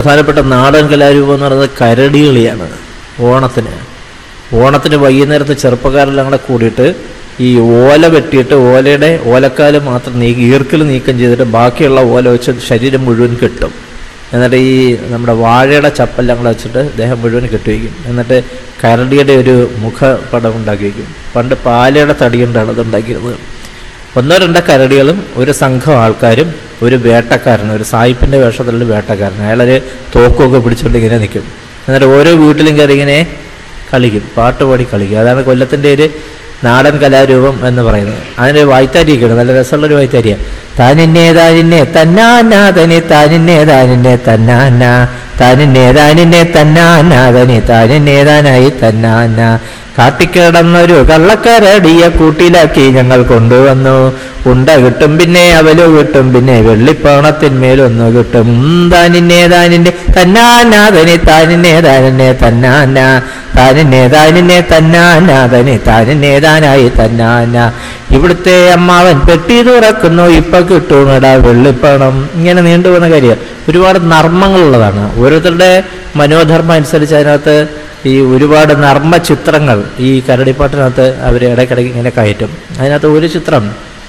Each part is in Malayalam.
പ്രധാനപ്പെട്ട നാടൻ കലാരൂപം എന്ന് പറയുന്നത് കരടികളിയാണ് ഓണത്തിന് ഓണത്തിന് വൈകുന്നേരത്തെ ചെറുപ്പക്കാരെല്ലാം കൂടെ കൂടിയിട്ട് ഈ ഓല വെട്ടിയിട്ട് ഓലയുടെ ഓലക്കാല് മാത്രം നീക്കി ഈർക്കിൽ നീക്കം ചെയ്തിട്ട് ബാക്കിയുള്ള ഓല വെച്ച് ശരീരം മുഴുവൻ കെട്ടും എന്നിട്ട് ഈ നമ്മുടെ വാഴയുടെ ചപ്പെല്ലാം കൂടെ വെച്ചിട്ട് ദേഹം മുഴുവൻ കെട്ടിവയ്ക്കും എന്നിട്ട് കരടിയുടെ ഒരു മുഖപടം ഉണ്ടാക്കി വയ്ക്കും പണ്ട് പാലയുടെ തടി കൊണ്ടാണ് അത് ഉണ്ടാക്കിയിരുന്നത് ഒന്നോ രണ്ടോ കരടികളും ഒരു സംഘം ആൾക്കാരും ഒരു വേട്ടക്കാരനും ഒരു സായിപ്പിൻ്റെ വേഷത്തിലുള്ള വേട്ടക്കാരൻ അയാളൊരു തോക്കൊക്കെ പിടിച്ചുകൊണ്ട് ഇങ്ങനെ നിൽക്കും എന്നിട്ട് ഓരോ വീട്ടിലും കയറി ഇങ്ങനെ കളിക്കും പാട്ട് പാടി കളിക്കും അതാണ് കൊല്ലത്തിൻ്റെ ഒരു നാടൻ കലാരൂപം എന്ന് പറയുന്നത് അതിന് വായ്ത്താരിയൊക്കെയാണ് നല്ല രസമുള്ളൊരു വായ്ത്താരിയ താനിന്നെ താനിന്നെ തന്നാന തനി താനിന്നെ താനിന്നെ തന്നാന താനിന്നെ താനിന്നെ തന്നാന തനി താനിന്നെ താനായി തന്നാന കാട്ടിക്കിടന്നൊരു കള്ളക്കരടിയെ കൂട്ടിലാക്കി ഞങ്ങൾ കൊണ്ടുവന്നു ഉണ്ട കിട്ടും പിന്നെ അവലു കിട്ടും പിന്നെ വെള്ളിപ്പണത്തിന്മേലൊന്നു കിട്ടും ഉം, താനിന്നെ താനിന്നെ തന്നാന തനി താനിന്നെ താനിന്നെ തന്നാന താനിന്നെ താനിന്നെ തന്നാന തനി താനിന്നെ താനായി തന്നാന ഇവിടുത്തെ അമ്മാവൻ പെട്ടി തുറക്കുന്നു ഇപ്പൊ കിട്ടൂണടാ വെള്ളിപ്പണം ഇങ്ങനെ നീണ്ടുപോകുന്ന കാര്യം ഒരുപാട് നർമ്മങ്ങളുള്ളതാണ് ഓരോരുത്തരുടെ മനോധർമ്മം അനുസരിച്ച് അതിനകത്ത് ഈ ഒരുപാട് നർമ്മ ചിത്രങ്ങൾ ഈ കരടിപ്പാട്ടിനകത്ത് അവർ ഇടയ്ക്കിടയ്ക്ക് ഇങ്ങനെ കയറ്റും അതിനകത്ത് ഒരു ചിത്രം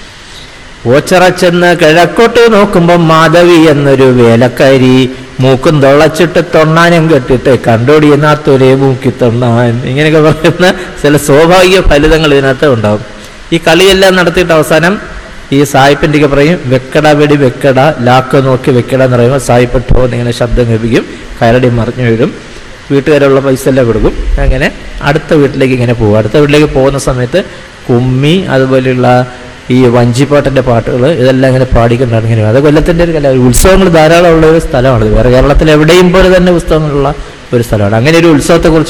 ഓച്ചറ ചെന്ന് കിഴക്കോട്ട് നോക്കുമ്പോൾ മാധവി എന്നൊരു വേലക്കാരി മൂക്കും തൊളച്ചിട്ട് തൊണ്ണാനും കെട്ടിട്ട് കണ്ടോടിയെന്നാത്തൊരേ മൂക്കി തൊണ്ണാൻ ഇങ്ങനെയൊക്കെ പറയുന്ന ചില സ്വാഭാവിക ഫലിതങ്ങൾ ഇതിനകത്ത് ഉണ്ടാവും ഈ കളിയെല്ലാം നടത്തിയിട്ട് അവസാനം ഈ സായിപ്പിൻ്റെ ഒക്കെ പറയും വെക്കട വെടി വെക്കട ലാക്ക് നോക്കി വെക്കട എന്ന് പറയുമ്പോൾ സായിപ്പ് ടോ എന്നിങ്ങനെ ശബ്ദം കേൾപ്പിക്കും കരടി മറിഞ്ഞു വീഴും വീട്ടുകാരുള്ള പൈസ എല്ലാം കൊടുക്കും അങ്ങനെ അടുത്ത വീട്ടിലേക്ക് ഇങ്ങനെ പോകും അടുത്ത വീട്ടിലേക്ക് പോകുന്ന സമയത്ത് കുമ്മി അതുപോലെയുള്ള ഈ വഞ്ചിപ്പാട്ടിൻ്റെ പാട്ടുകൾ ഇതെല്ലാം ഇങ്ങനെ പാടിക്കൊണ്ടാണ് ഇങ്ങനെ അത് കൊല്ലത്തിൻ്റെ ഒരു കല ഉത്സവങ്ങൾ ധാരാളം ഉള്ള ഒരു സ്ഥലമാണ് വേറെ കേരളത്തിൽ എവിടെയും പോലെ തന്നെ ഉത്സവങ്ങളുള്ള ഒരു സ്ഥലമാണ് അങ്ങനെ ഒരു ഉത്സവത്തെക്കുറിച്ച്